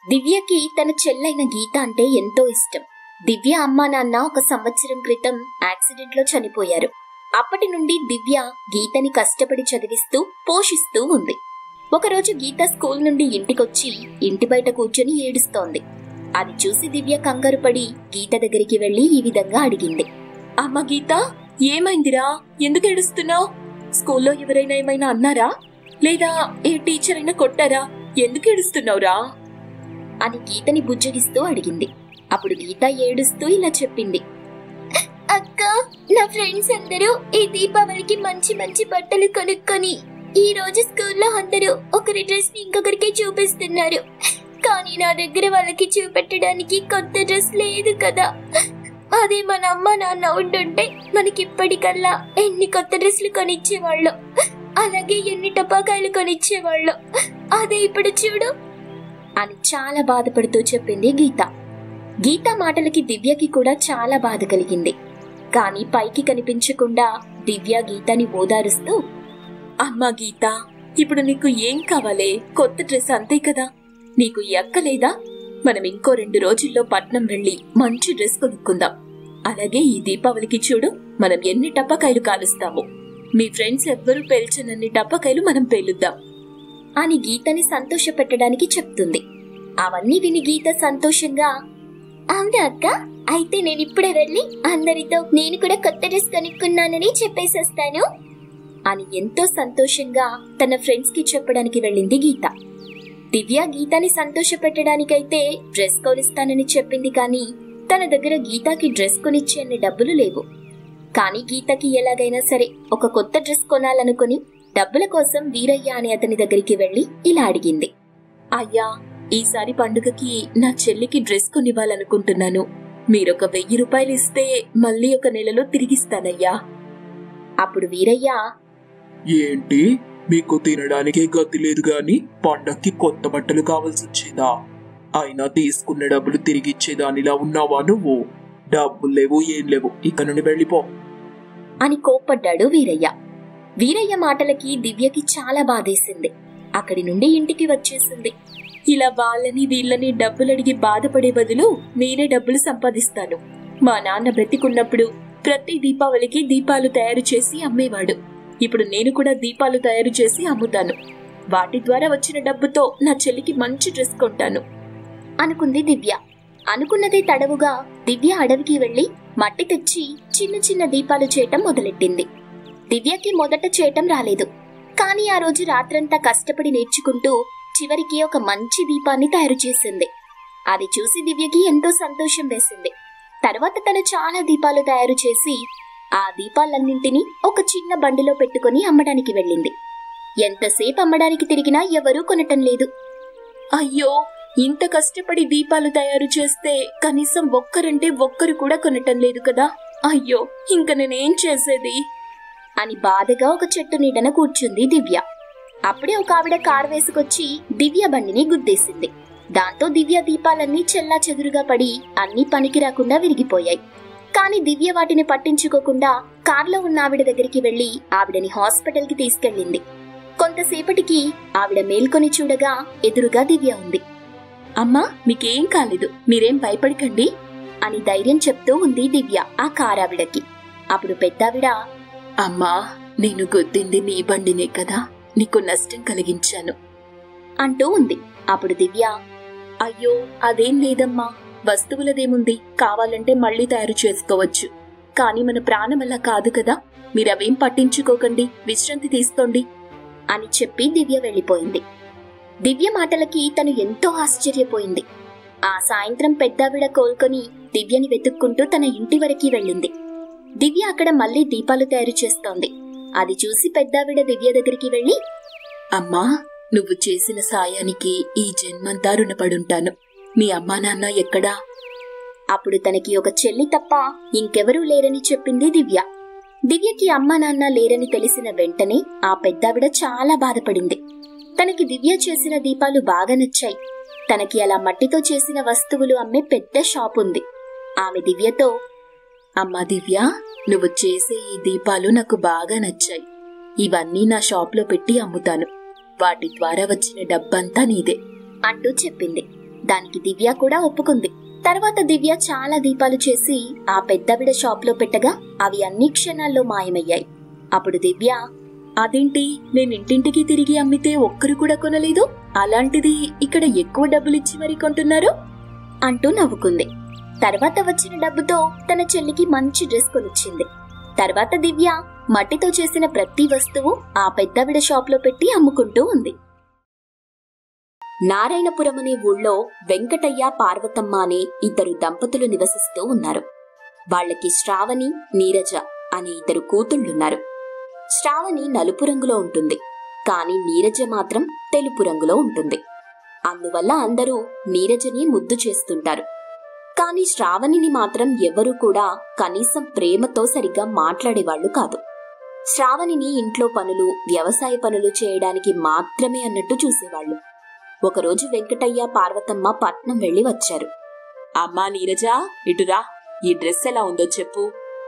దివ్యకి తన చెల్లైన గీత అంటే ఎంతో ఇష్టం దివ్య అమ్మా నాన్న ఒక సంవత్సరం క్రితం యాక్సిడెంట్ లో చనిపోయారు అప్పటి నుండి దివ్య గీతని కష్టపడి చదివిస్తూ పోషిస్తూ ఉంది ఒకరోజు గీత స్కూల్ నుండి ఇంటికొచ్చి ఇంటి బయట కూర్చొని ఏడుస్తోంది అది చూసి దివ్య కంగారు పడి గీత దగ్గరికి వెళ్లి ఈ విధంగా అడిగింది అమ్మ గీత ఏమైందిరా ఎందుకు ఏడుస్తున్నావు స్కూల్లో ఎవరైనా ఏమైనా అన్నారా లేదా ఏ టీచర్ అయినా కొట్టారా ఎందుకు ఏడుస్తున్నావురా అని గీతని బుజ్జగిస్తూ అడిగింది అప్పుడు గీత ఏడుస్తూ ఇలా చెప్పింది అక్క నా ఫ్రెండ్స్ అందరూ ఈ దీపావళికి మంచి మంచి బట్టలు కొనుక్కొని ఈ రోజు స్కూల్లో అందరూ ఒకరి డ్రెస్ ని ఇంకొకరికి చూపిస్తున్నారు కానీ నా దగ్గర వాళ్ళకి చూపెట్టడానికి కొత్త డ్రెస్ లేదు కదా అదే మన అమ్మ నాన్న ఉండుంటే మనకి ఇప్పటికల్లా ఎన్ని కొత్త డ్రెస్లు కొనిచ్చేవాళ్ళు అలాగే ఎన్ని టపాకాయలు కొనిచ్చేవాళ్ళు అదే ఇప్పుడు చూడు అని చాలా బాధపడుతూ చెప్పింది గీత గీత మాటలకి దివ్యకి కూడా చాలా బాధ కలిగింది కానీ పైకి కనిపించకుండా దివ్య గీతని ఓదారుస్తూ అమ్మా గీత ఇప్పుడు నీకు ఏం కావాలే కొత్త డ్రెస్ అంతే కదా నీకు ఈ అక్క లేదా మనం ఇంకో రెండు రోజుల్లో పట్నం వెళ్ళి మంచి డ్రెస్ కొనుక్కుందాం అలాగే ఈ దీపావళికి చూడు మనం ఎన్ని టప్పకాయలు కాలుస్తాము మీ ఫ్రెండ్స్ ఎవ్వరూ పేల్చనన్ని టప్పకాయలు మనం పేలుద్దాం అని గీతని సంతోషపెట్టడానికి చెప్తుంది అవన్నీ విని గీత సంతోషంగా అవునా అక్క అయితే నేను ఇప్పుడే వెళ్ళి అందరితో నేను కూడా కొత్త డ్రెస్ కొనుక్కున్నానని చెప్పేసేస్తాను అని ఎంతో సంతోషంగా తన ఫ్రెండ్స్ కి చెప్పడానికి వెళ్ళింది గీత దివ్య గీతని సంతోషపెట్టడానికైతే డ్రెస్ కొనిస్తానని చెప్పింది కానీ తన దగ్గర గీతకి డ్రెస్ కొనిచ్చే డబ్బులు లేవు కానీ గీతకి ఎలాగైనా సరే ఒక కొత్త డ్రెస్ కొనాలనుకుని డబ్బుల కోసం వీరయ్య అనే అతని దగ్గరికి వెళ్లి ఇలా అడిగింది అయ్యా ఈసారి పండుగకి నా చెల్లికి డ్రెస్ కొనివ్వాలనుకుంటున్నాను మీరొక వెయ్యి రూపాయలు ఇస్తే మళ్ళీ ఒక నెలలో తిరిగిస్తానయ్యా అప్పుడు వీరయ్య ఏంటి మీకు తినడానికే గతి లేదు గాని పండక్కి కొత్త బట్టలు కావాల్సి వచ్చేదా అయినా తీసుకున్న డబ్బులు తిరిగిచ్చేదానిలా ఉన్నావా నువ్వు డబ్బులు లేవు ఏం లేవు ఇక నుండి వెళ్ళిపో అని కోప్పడ్డాడు వీరయ్య వీరయ్య మాటలకి దివ్యకి చాలా బాధేసింది అక్కడి నుండి ఇంటికి వచ్చేసింది ఇలా వాళ్ళని వీళ్ళని డబ్బులు అడిగి బాధపడే బదులు నేనే డబ్బులు సంపాదిస్తాను మా నాన్న బ్రతికున్నప్పుడు ప్రతి దీపావళికి దీపాలు తయారు చేసి అమ్మేవాడు ఇప్పుడు నేను కూడా దీపాలు తయారు చేసి అమ్ముతాను వాటి ద్వారా వచ్చిన డబ్బుతో నా చెల్లికి మంచి డ్రెస్ కొంటాను అనుకుంది దివ్య అనుకున్నదే తడవుగా దివ్య అడవికి వెళ్లి మట్టి తెచ్చి చిన్న చిన్న దీపాలు చేయటం మొదలెట్టింది దివ్యకి మొదట చేయటం రాలేదు కానీ ఆ రోజు రాత్రంతా కష్టపడి నేర్చుకుంటూ చివరికి ఒక మంచి దీపాన్ని తయారు చేసింది అది చూసి దివ్యకి ఎంతో సంతోషం వేసింది తర్వాత తను చాలా దీపాలు తయారు చేసి ఆ దీపాలన్నింటినీ ఒక చిన్న బండిలో పెట్టుకుని అమ్మడానికి వెళ్ళింది ఎంతసేపు అమ్మడానికి తిరిగినా ఎవరూ కొనటం లేదు అయ్యో ఇంత కష్టపడి దీపాలు తయారు చేస్తే కనీసం ఒక్కరంటే ఒక్కరు కూడా కొనటం లేదు కదా అయ్యో ఇంక నేనేం చేసేది అని బాధగా ఒక చెట్టు నీడన కూర్చుంది దివ్య అప్పుడే ఒక ఆవిడ కారు వేసుకొచ్చి దివ్య బండిని గుద్దేసింది దాంతో దివ్య దీపాలన్నీ చెల్లా చెదురుగా పడి అన్నీ పనికి రాకుండా విరిగిపోయాయి కానీ దివ్య వాటిని పట్టించుకోకుండా కార్లో ఉన్న ఆవిడ దగ్గరికి వెళ్లి ఆవిడని హాస్పిటల్కి తీసుకెళ్ళింది కొంతసేపటికి ఆవిడ మేల్కొని చూడగా ఎదురుగా దివ్య ఉంది అమ్మా మీకేం కాలేదు మీరేం భయపడకండి అని ధైర్యం చెప్తూ ఉంది దివ్య ఆ కారావిడకి అప్పుడు పెద్దావిడ అమ్మా నేను గుద్దింది నీ బండినే కదా నీకు నష్టం కలిగించాను అంటూ ఉంది అప్పుడు దివ్య అయ్యో అదేం లేదమ్మా వస్తువులదేముంది కావాలంటే మళ్ళీ తయారు చేసుకోవచ్చు కానీ మన ప్రాణం అలా కాదు కదా మీరవేం పట్టించుకోకండి విశ్రాంతి తీసుకోండి అని చెప్పి దివ్య వెళ్ళిపోయింది దివ్య మాటలకి తను ఎంతో ఆశ్చర్యపోయింది ఆ సాయంత్రం పెద్దావిడ కోలుకొని దివ్యని వెతుక్కుంటూ తన ఇంటి వరకు వెళ్ళింది దివ్య అక్కడ మళ్ళీ దీపాలు తయారు చేస్తోంది అది చూసి పెద్దావిడ దివ్య దగ్గరికి వెళ్ళి అమ్మా నువ్వు చేసిన సాయానికి ఈ జన్మంతా రుణపడుంటాను మీ అమ్మా నాన్న ఎక్కడా అప్పుడు తనకి ఒక చెల్లి తప్ప ఇంకెవరూ లేరని చెప్పింది దివ్య దివ్యకి అమ్మా నాన్న లేరని తెలిసిన వెంటనే ఆ పెద్దావిడ చాలా బాధపడింది తనకి దివ్య చేసిన దీపాలు బాగా నచ్చాయి తనకి అలా మట్టితో చేసిన వస్తువులు అమ్మే పెద్ద షాప్ ఉంది ఆమె దివ్యతో అమ్మా దివ్య నువ్వు చేసే ఈ దీపాలు నాకు బాగా నచ్చాయి ఇవన్నీ నా షాప్లో పెట్టి అమ్ముతాను వాటి ద్వారా వచ్చిన డబ్బంతా నీదే అంటూ చెప్పింది దానికి దివ్య కూడా ఒప్పుకుంది తర్వాత దివ్య చాలా దీపాలు చేసి ఆ పెద్దవిడ షాప్లో పెట్టగా అవి అన్ని క్షణాల్లో మాయమయ్యాయి అప్పుడు దివ్య అదేంటి నేను ఇంటింటికి తిరిగి అమ్మితే ఒక్కరు కూడా కొనలేదు అలాంటిది ఇక్కడ ఎక్కువ డబ్బులిచ్చి మరి కొంటున్నారు అంటూ నవ్వుకుంది తర్వాత వచ్చిన డబ్బుతో తన చెల్లికి మంచి డ్రెస్ కొనిచ్చింది తర్వాత దివ్య మట్టితో చేసిన ప్రతి వస్తువు ఆ పెద్దవిడ షాప్లో పెట్టి అమ్ముకుంటూ ఉంది నారాయణపురం అనే ఊళ్ళో వెంకటయ్య పార్వతమ్మ అనే ఇద్దరు దంపతులు నివసిస్తూ ఉన్నారు వాళ్ళకి శ్రావణి నీరజ అనే ఇద్దరు కూతుళ్ళున్నారు శ్రావణి నలుపు రంగులో ఉంటుంది కానీ నీరజ మాత్రం తెలుపు రంగులో ఉంటుంది అందువల్ల అందరూ నీరజని ముద్దు చేస్తుంటారు కానీ శ్రావణిని మాత్రం ఎవరూ కూడా కనీసం ప్రేమతో సరిగ్గా మాట్లాడేవాళ్లు కాదు శ్రావణిని ఇంట్లో పనులు వ్యవసాయ పనులు చేయడానికి మాత్రమే అన్నట్టు చూసేవాళ్లు ఒకరోజు వెంకటయ్య పార్వతమ్మ పట్నం వెళ్లి వచ్చారు అమ్మా నీరజా ఇటురా ఈ డ్రెస్ ఎలా ఉందో చెప్పు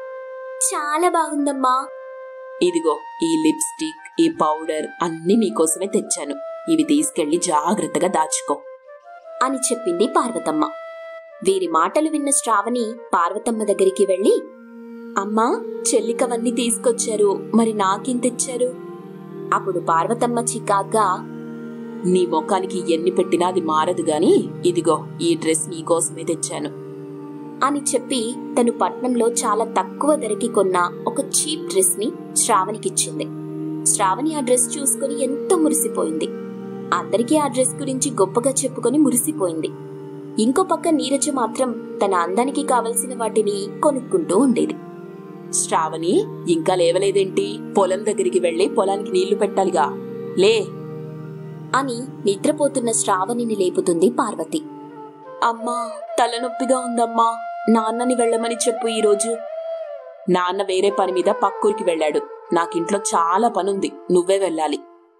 చాలా బాగుందమ్మా ఇదిగో ఈ లిప్స్టిక్ ఈ పౌడర్ అన్ని నీకోసమే తెచ్చాను ఇవి తీసుకెళ్లి జాగ్రత్తగా దాచుకో అని చెప్పింది పార్వతమ్మ వీరి మాటలు విన్న శ్రావణి పార్వతమ్మ దగ్గరికి వెళ్లి అమ్మా చెల్లికవన్నీ తీసుకొచ్చారు మరి నాకేం తెచ్చారు అప్పుడు పార్వతమ్మ చికాగ్గా నీ ముఖానికి ఎన్ని పెట్టినా అది మారదు గాని ఇదిగో ఈ డ్రెస్ నీకోసమే తెచ్చాను అని చెప్పి తను పట్నంలో చాలా తక్కువ ధరకి కొన్న ఒక చీప్ డ్రెస్ ని శ్రావణికిచ్చింది శ్రావణి ఆ డ్రెస్ చూసుకుని ఎంతో మురిసిపోయింది అందరికీ ఆ డ్రెస్ గురించి గొప్పగా చెప్పుకొని మురిసిపోయింది ఇంకో పక్క నీరజ మాత్రం తన అందానికి కావలసిన వాటిని కొనుక్కుంటూ ఉండేది శ్రావణి ఇంకా లేవలేదేంటి పొలం దగ్గరికి వెళ్లి పొలానికి నీళ్లు పెట్టాలిగా లే అని నిద్రపోతున్న శ్రావణిని లేపుతుంది పార్వతి అమ్మా తలనొప్పిగా ఉందమ్మా నాన్నని వెళ్ళమని చెప్పు ఈరోజు నాన్న వేరే పని మీద పక్కూరికి వెళ్ళాడు నాకింట్లో చాలా పనుంది నువ్వే వెళ్ళాలి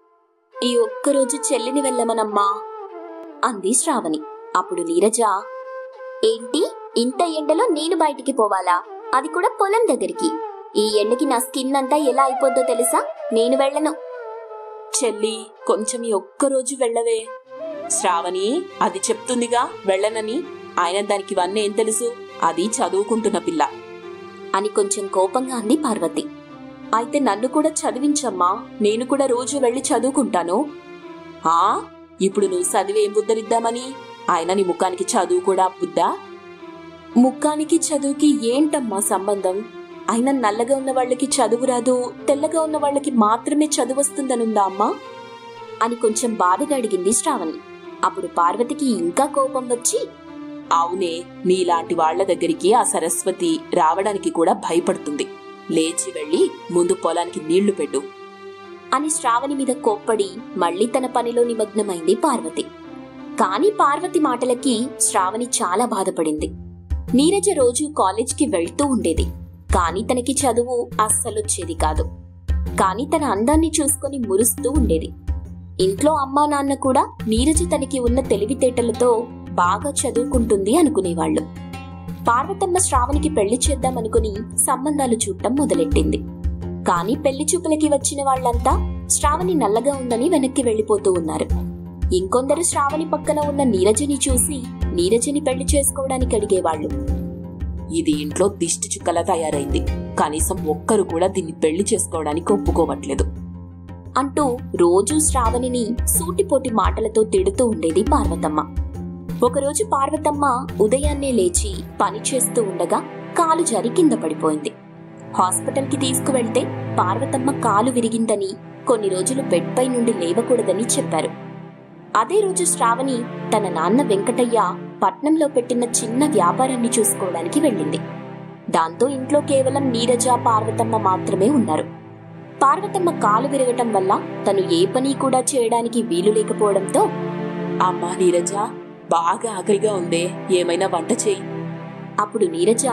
ఈ ఒక్కరోజు చెల్లిని వెళ్ళమనమ్మా అంది శ్రావణి అప్పుడు నీరజ ఏంటి ఇంత ఎండలో నేను బయటికి పోవాలా అది కూడా పొలం దగ్గరికి ఈ ఎండకి నా స్కిన్ అంతా ఎలా అయిపోద్దో తెలుసా నేను వెళ్ళను చెల్లి కొంచెం ఈ ఒక్కరోజు వెళ్ళవే శ్రావణి అది చెప్తుందిగా వెళ్ళనని ఆయన దానికి ఇవన్నీ ఏం తెలుసు అది చదువుకుంటున్న పిల్ల అని కొంచెం కోపంగా అంది పార్వతి అయితే నన్ను కూడా చదివించమ్మా నేను కూడా రోజు వెళ్ళి చదువుకుంటాను ఆ ఇప్పుడు నువ్వు చదివి ఏం బుద్ధరిద్దామని ఆయన నీ ముఖానికి చదువు కూడా బుద్ధా ముఖానికి చదువుకి ఏంటమ్మా సంబంధం అయినా నల్లగా ఉన్న వాళ్ళకి చదువు రాదు తెల్లగా ఉన్న వాళ్ళకి మాత్రమే చదువు వస్తుందనుందా అమ్మా అని కొంచెం బాధగా అడిగింది శ్రావణి అప్పుడు పార్వతికి ఇంకా కోపం వచ్చి అవునే నీలాంటి వాళ్ల దగ్గరికి ఆ సరస్వతి రావడానికి కూడా భయపడుతుంది లేచి వెళ్ళి ముందు పొలానికి నీళ్లు పెట్టు అని శ్రావణి మీద కోప్పడి మళ్ళీ తన పనిలో నిమగ్నమైంది పార్వతి కాని పార్వతి మాటలకి శ్రావణి చాలా బాధపడింది నీరజ రోజు కాలేజ్కి వెళ్తూ ఉండేది కాని తనకి చదువు అస్సలొచ్చేది కాదు కాని తన అందాన్ని చూసుకొని మురుస్తూ ఉండేది ఇంట్లో అమ్మా నాన్న కూడా నీరజ తనకి ఉన్న తెలివితేటలతో బాగా చదువుకుంటుంది అనుకునేవాళ్లు పార్వతమ్మ శ్రావణికి పెళ్లి చేద్దామనుకుని సంబంధాలు చూడటం మొదలెట్టింది కాని పెళ్లి చూపులకి వచ్చిన వాళ్ళంతా శ్రావణి నల్లగా ఉందని వెనక్కి వెళ్లిపోతూ ఉన్నారు ఇంకొందరు శ్రావణి పక్కన ఉన్న నీరజని చూసి నీరజని పెళ్లి చేసుకోవడానికి అడిగేవాళ్లు ఇది ఇంట్లో దిష్టి చుక్కలా తయారైంది కనీసం ఒక్కరు కూడా దీన్ని పెళ్లి చేసుకోవడానికి ఒప్పుకోవట్లేదు అంటూ రోజూ శ్రావణిని సూటిపోటి మాటలతో తిడుతూ ఉండేది పార్వతమ్మ ఒకరోజు పార్వతమ్మ ఉదయాన్నే లేచి పని చేస్తూ ఉండగా కాలు జారి కింద పడిపోయింది హాస్పిటల్కి తీసుకువెళ్తే పార్వతమ్మ కాలు విరిగిందని కొన్ని రోజులు బెడ్పై నుండి లేవకూడదని చెప్పారు అదే రోజు శ్రావణి తన నాన్న వెంకటయ్య పట్నంలో పెట్టిన చిన్న వ్యాపారాన్ని చూసుకోవడానికి వెళ్ళింది దాంతో ఇంట్లో కేవలం నీరజ పార్వతమ్మ మాత్రమే ఉన్నారు పార్వతమ్మ కాలు విరగటం వల్ల తను ఏ పని కూడా చేయడానికి వీలు లేకపోవడంతో అమ్మా నీరజ బాగా ఆకలిగా ఉందే ఏమైనా వంట చేయి అప్పుడు నీరజ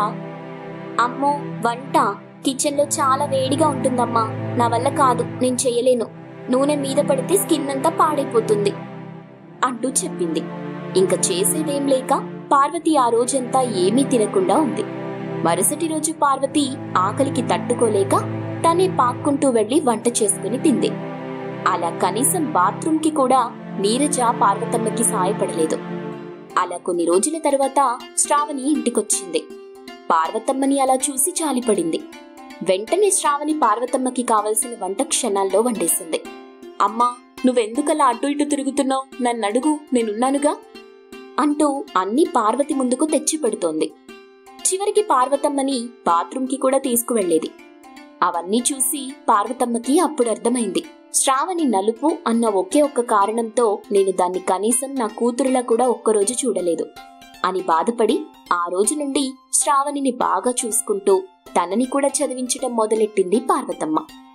అమ్మో వంట కిచెన్లో చాలా వేడిగా ఉంటుందమ్మా నా వల్ల కాదు నేను చెయ్యలేను నూనె మీద పడితే స్కిన్ అంతా పాడైపోతుంది అంటూ చెప్పింది ఇంక చేసేదేం లేక పార్వతి ఆ రోజంతా ఏమీ తినకుండా ఉంది మరుసటి రోజు పార్వతి ఆకలికి తట్టుకోలేక తనే పాక్కుంటూ వెళ్లి వంట చేసుకుని తింది అలా కనీసం బాత్రూంకి కూడా నీరజ పార్వతమ్మకి సాయపడలేదు అలా కొన్ని రోజుల తర్వాత శ్రావణి ఇంటికొచ్చింది పార్వతమ్మని అలా చూసి జాలిపడింది వెంటనే శ్రావణి పార్వతమ్మకి కావలసిన వంట క్షణాల్లో వండేసింది అమ్మా నువ్వెందుకలా అటు ఇటు తిరుగుతున్నావు నన్ను అడుగు నేనున్నానుగా అంటూ అన్ని పార్వతి ముందుకు తెచ్చి పెడుతోంది చివరికి పార్వతమ్మని బాత్రూంకి కూడా తీసుకువెళ్లేది అవన్నీ చూసి పార్వతమ్మకి అప్పుడు అర్థమైంది శ్రావణి నలుపు అన్న ఒకే ఒక్క కారణంతో నేను దాన్ని కనీసం నా కూతురులా కూడా ఒక్కరోజు చూడలేదు అని బాధపడి ఆ రోజు నుండి శ్రావణిని బాగా చూసుకుంటూ తనని కూడా చదివించటం మొదలెట్టింది పార్వతమ్మ